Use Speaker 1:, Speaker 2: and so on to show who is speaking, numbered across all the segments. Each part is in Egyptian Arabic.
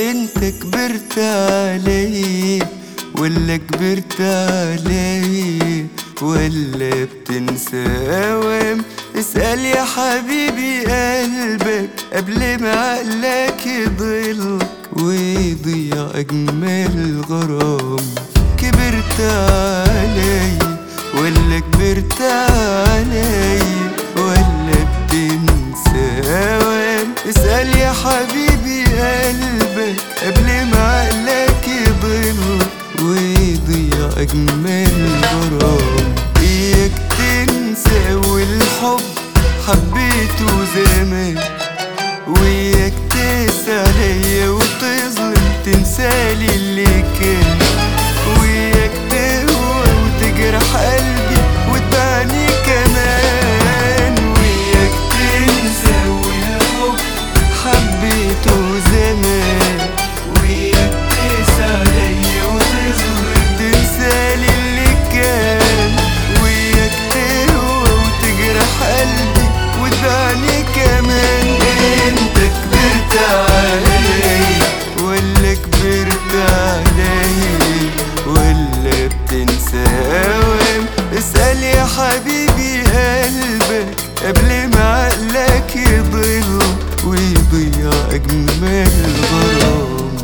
Speaker 1: انت كبرت علي ولا كبرت علي ولا بتنسى اوام اسأل يا حبيبي قلبك قبل ما عقلك يضلك ويضيع اجمل غرام كبرت علي ولا كبرت علي ولا بتنسى اوام اسأل يا حبيبي قلبك قبل ما عقلك يضل ويضيع أجمل غرام إياك تنسى والحب حبيته زمان وياك تقسى عليا وتظلم تنسالي اللي كان وياك تهوى وتجرح قلبي وتبعني كمان وياك تنسى والحب حبيته زمان وياك تقسى عليا وتظلم تنسالي اللي كان وياك تهوى وتجرح قلبي وتبعني كمان انت كبرت علي ولا كبرت علي ولا بتنسى اوام اسأل يا حبيبي قلبك قبل ما عقلك يضل ويضيع أجمل غرام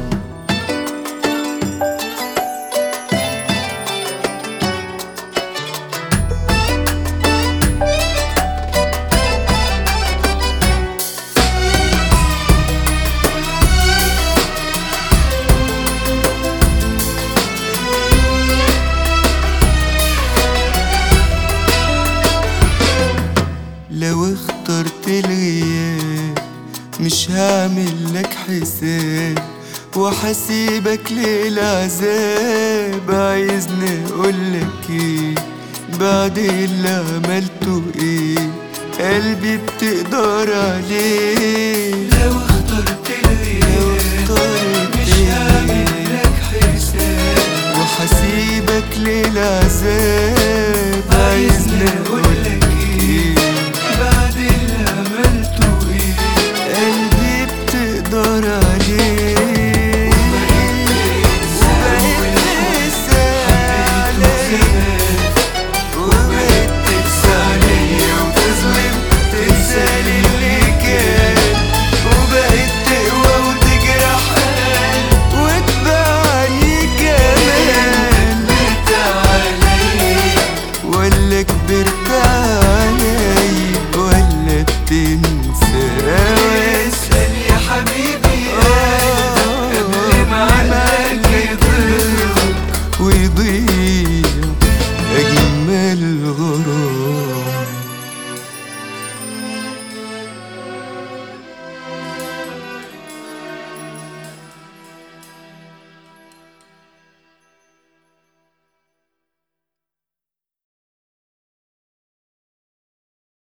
Speaker 1: لو اخترت الغياب مش هعمل لك حساب وحسيبك للعذاب عايزني اقولك ايه بعد اللي عملته ايه قلبي بتقدر عليه